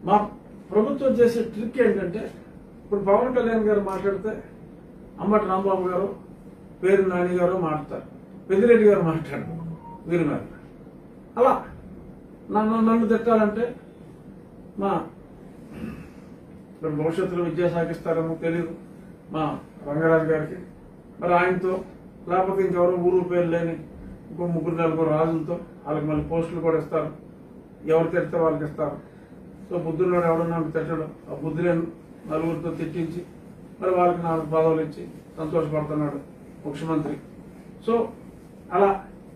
మా ప్రభుత్వం చేసే ట్రిక్ ఏంటంటే ఇప్పుడు పవన్ కళ్యాణ్ గారు మాట్లాడితే అమ్మటి రాంబాబు గారు పేరు నాని గారు మాట్లాడతారు పెద్దిరెడ్డి గారు మాట్లాడరు వీరి మీద అలా నన్ను నన్ను తిట్టాలంటే మా మరి భవిష్యత్తులో విద్యా సాగిస్తారేమో తెలియదు మా రంగరాజు గారికి మరి ఆయనతో లేకపోతే ఇంకెవరో ఊరు పేరు లేని ఇంకో ముగ్గురు నలుగురు రాజులతో వాళ్ళకి మళ్ళీ పోస్టులు కూడా ఇస్తారు ఎవరు తిడితే వాళ్ళకి ఇస్తారు సో బుద్ధుల్లో ఎవడన్నా తిట్టడం ఆ బుద్ధులే నలుగురితో తిట్టించి మరి వాళ్ళకి నాలుగు పదవులు ఇచ్చి సంతోషపడుతున్నాడు ముఖ్యమంత్రి సో అలా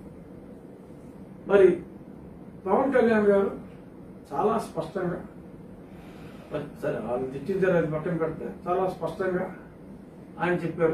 మరి పవన్ కళ్యాణ్ గారు చాలా స్పష్టంగా మరి సరే వాళ్ళు తిట్టించారు అది పక్కన పెడితే చాలా స్పష్టంగా ఆయన చెప్పారు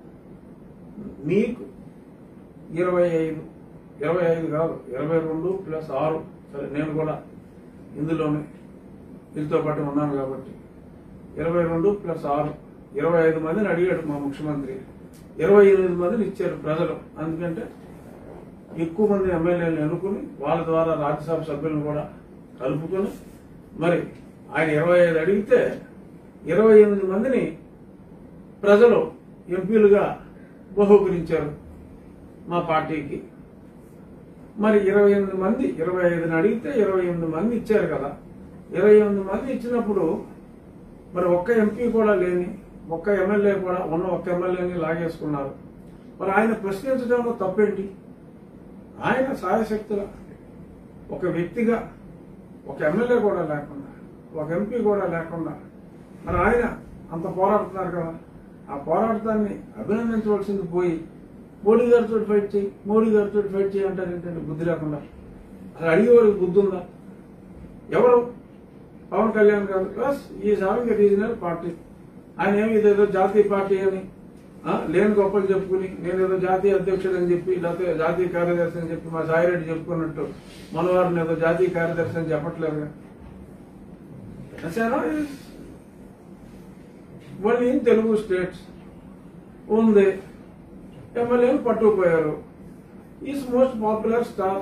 మీకు ఇరవై ఐదు ఇరవై ఐదు కాదు ఇరవై రెండు ప్లస్ ఆరు సరే నేను కూడా ఇందులోనే వీళ్ళతో పాటు ఉన్నాను కాబట్టి ఇరవై రెండు ప్లస్ ఆరు ఇరవై ఐదు మందిని అడిగాడు మా ముఖ్యమంత్రి ఇరవై ఎనిమిది మందిని ఇచ్చారు ప్రజలు ఎందుకంటే ఎక్కువ మంది ఎమ్మెల్యేలను ఎన్నుకుని వాళ్ళ ద్వారా రాజ్యసభ సభ్యులను కూడా కలుపుకొని మరి ఆయన ఇరవై ఐదు అడిగితే ఇరవై ఎనిమిది మందిని ప్రజలు ఎంపీలుగా బహుకరించారు మా పార్టీకి మరి ఇరవై ఎనిమిది మంది ఇరవై ఐదుని అడిగితే ఇరవై ఎనిమిది మంది ఇచ్చారు కదా ఇరవై ఎనిమిది మంది ఇచ్చినప్పుడు మరి ఒక్క ఎంపీ కూడా లేని ఒక్క ఎమ్మెల్యే కూడా ఉన్న ఒక్క ఎమ్మెల్యేని లాగేసుకున్నారు మరి ఆయన ప్రశ్నించడంలో తప్పేంటి ఆయన సాయశక్తుల ఒక వ్యక్తిగా ఒక ఎమ్మెల్యే కూడా లేకుండా ఒక ఎంపీ కూడా లేకుండా మరి ఆయన అంత పోరాడుతున్నారు కదా ఆ పోరాటాన్ని అభినందించవలసింది పోయి మోడీ గారితో ఫైట్ చేయి మోడీ గారితో ఫైట్ చేయి అంటారు ఏంటంటే బుద్ధి లేకుండా అసలు అడిగేవారికి బుద్ధి ఉందా ఎవరు పవన్ కళ్యాణ్ గారు ప్లస్ ఈ హావింగ్ రీజనల్ పార్టీ ఆయన ఏమి ఇదేదో జాతీయ పార్టీ అని ఆ, లేని గొప్పలు చెప్పుకుని నేను ఏదో జాతీయ అధ్యక్షుడు అని చెప్పి లేకపోతే జాతీయ కార్యదర్శి అని చెప్పి మా సాయిరెడ్డి చెప్పుకున్నట్టు మనవారిని ఏదో జాతీయ కార్యదర్శి అని చెప్పట్లేదు ఓన్లీ ఇన్ తెలుగు స్టేట్స్ ఉంది ఎమ్మెల్యేలు పట్టుకుపోయారు ఈజ్ మోస్ట్ పాపులర్ స్టార్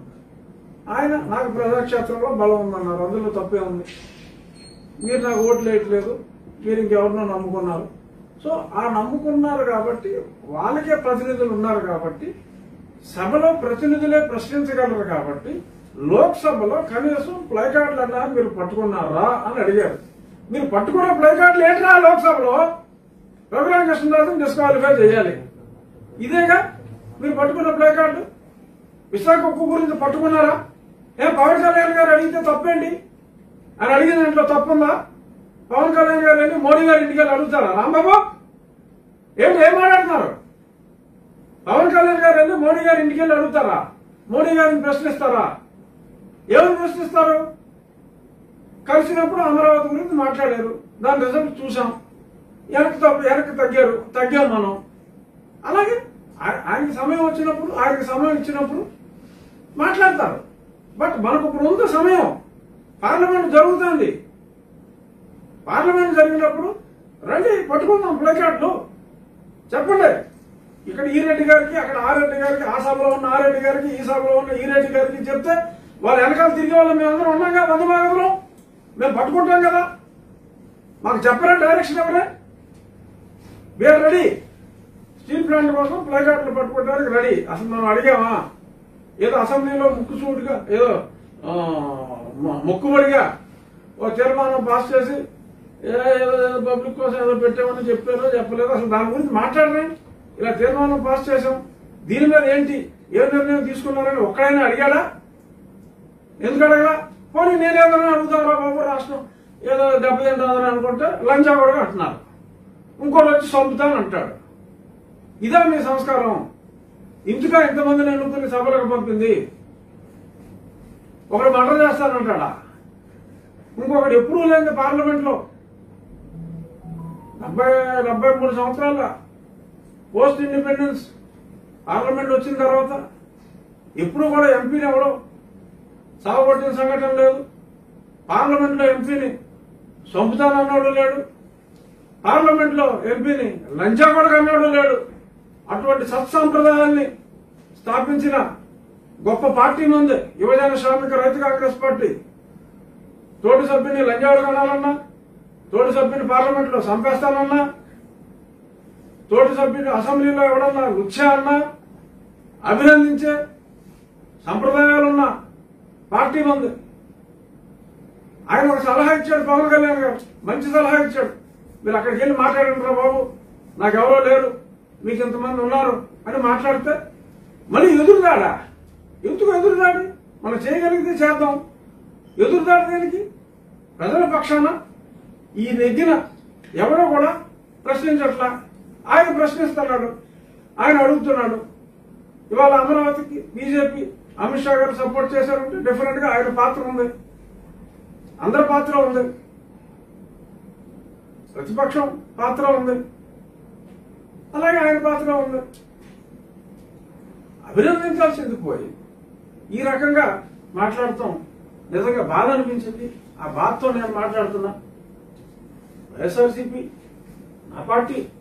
ఆయన నాకు ప్రజాక్షేత్రంలో బలం ఉందన్నారు అందులో తప్పే ఉంది మీరు నాకు ఓట్లు వేయట్లేదు మీరు ఇంకెవరినో నమ్ముకున్నారు సో ఆ నమ్ముకున్నారు కాబట్టి వాళ్ళకే ప్రతినిధులు ఉన్నారు కాబట్టి సభలో ప్రతినిధులే ప్రశ్నించగలరు కాబట్టి లోక్సభలో కనీసం ప్లై కార్డులు అన్నా మీరు పట్టుకున్నారా అని అడిగారు మీరు పట్టుకున్న ప్లై కార్డులు ఏంట్రా లోక్సభలో రఘురామకృష్ణరాజుని డిస్క్వాలిఫై చేయాలి ఇదేగా మీరు పట్టుకున్న ప్లై కార్డు విశాఖ ఉక్కు గురించి పట్టుకున్నారా ఏ పవన్ కళ్యాణ్ గారు అడిగితే తప్పేంటి ఆయన అడిగిన దాంట్లో తప్పుందా పవన్ కళ్యాణ్ గారు వెళ్ళి మోడీ గారి ఇంటికి వెళ్ళి అడుగుతారా రాంబాబు ఏంటి ఏం మాట్లాడుతున్నారు పవన్ కళ్యాణ్ గారు వెళ్ళి మోడీ గారి ఇంటికి వెళ్ళి అడుగుతారా మోడీ గారిని ప్రశ్నిస్తారా ఏమని ప్రశ్నిస్తారు కలిసినప్పుడు అమరావతి గురించి మాట్లాడారు దాని రిజల్ట్ చూసాం వెనక్కి తప్ప వెనక్కి తగ్గారు తగ్గాం మనం అలాగే ఆ- ఆయనకి సమయం వచ్చినప్పుడు ఆయనకి సమయం ఇచ్చినప్పుడు మాట్లాడతారు బట్ మనకు ఇప్పుడు ఉంది సమయం పార్లమెంట్ జరుగుతుంది పార్లమెంట్ జరిగినప్పుడు రండి పట్టుకుందాం ప్లేకార్డులు చెప్పండి ఇక్కడ ఈ రెడ్డి గారికి అక్కడ ఆ రెడ్డి గారికి ఆ సభలో ఉన్న ఆ రెడ్డి గారికి ఈ సభలో ఉన్న ఈ రెడ్డి గారికి చెప్తే వాళ్ళ వెనకాల తిరిగే వాళ్ళు మేమందరం ఉన్నాం కదా వంద భాగంలో మేము పట్టుకుంటాం కదా మాకు చెప్పరా డైరెక్షన్ ఎవరే వీఆర్ రెడీ స్టీల్ ప్లాంట్ కోసం ప్లేకార్డులు పట్టుకోవడానికి రెడీ అసలు మనం అడిగామా ఏదో అసెంబ్లీలో ముక్కుసూటిగా ఏదో ఆ, మ- మొక్కుబడిగా ఓ తీర్మానం పాస్ చేసి ఏ ఏదో ఏదో పబ్లిక్ కోసం ఏదో పెట్టామని చెప్పారో చెప్పలేదో అసలు దాని గురించి మాట్లాడరే ఇలా తీర్మానం పాస్ చేసాం దీని మీద ఏంటి ఏ నిర్ణయం తీసుకున్నారని ఒక్కడైనా అడిగాడా ఎందుకు అడగలా పోనీ నేనేదైనా అడుగుతారా బాబు రాష్ట్రం ఏదో దెబ్బతింటుందని అనుకుంటే లంచా కూడా అంటున్నారు ఇంకోటి వచ్చి చంపుతాను అంటాడు ఇదే మీ సంస్కారం ఇందుక ఇంతమందిని ఎన్నుకుని సభలకు పంపింది ఒకడు మర్డర్ చేస్తానంటాడా ఇంకొకటి ఎప్పుడూ లేని పార్లమెంట్ లో డెబ్బై డెబ్బై మూడు సంవత్సరాల పోస్ట్ ఇండిపెండెన్స్ పార్లమెంట్ వచ్చిన తర్వాత ఎప్పుడు కూడా ఎంపీని ఎవడో సాగుపట్టిన సంఘటన లేదు పార్లమెంట్ లో ఎంపీని చంపుతానన్నాడు లేడు పార్లమెంట్ లో ఎంపీని లంచా కూడా అన్నాడు లేడు అటువంటి సత్సాంప్రదాయాల్ని స్థాపించిన గొప్ప పార్టీ ఉంది యువజన శ్రామిక రైతు కాంగ్రెస్ పార్టీ తోటి సభ్యుని లంజాడు కొనాలన్నా తోటి సభ్యుని పార్లమెంట్ లో చంపేస్తానన్నా తోటి సభ్యుని అసెంబ్లీలో ఎవడన్నా రుచా అన్నా అభినందించే సంప్రదాయాలున్న పార్టీ ఉంది ఆయన ఒక సలహా ఇచ్చాడు పవన్ కళ్యాణ్ గారు మంచి సలహా ఇచ్చాడు మీరు అక్కడికి వెళ్ళి మాట్లాడండి రా బాబు నాకెవరో లేరు మీకు ఇంతమంది ఉన్నారు అని మాట్లాడితే మళ్ళీ ఎదురుదాడా ఎందుకు ఎదురుదాడి మనం చేయగలిగితే చేద్దాం ఎదురుదాడి దేనికి ప్రజల పక్షాన ఈ నెగ్గిన ఎవరో కూడా ప్రశ్నించట్లా ఆయన ప్రశ్నిస్తున్నాడు ఆయన అడుగుతున్నాడు ఇవాళ అమరావతికి బీజేపీ అమిత్ షా గారు సపోర్ట్ చేశారంటే డెఫినెట్ గా ఆయన పాత్ర ఉంది అందరి పాత్ర ఉంది ప్రతిపక్షం పాత్ర ఉంది అలాగే ఆయన పాత్ర ఉంది అభినందించాల్సింది పోయి ఈ రకంగా మాట్లాడటం నిజంగా బాధ అనిపించింది ఆ బాధతో నేను మాట్లాడుతున్నా వైఎస్ఆర్సీపీ నా పార్టీ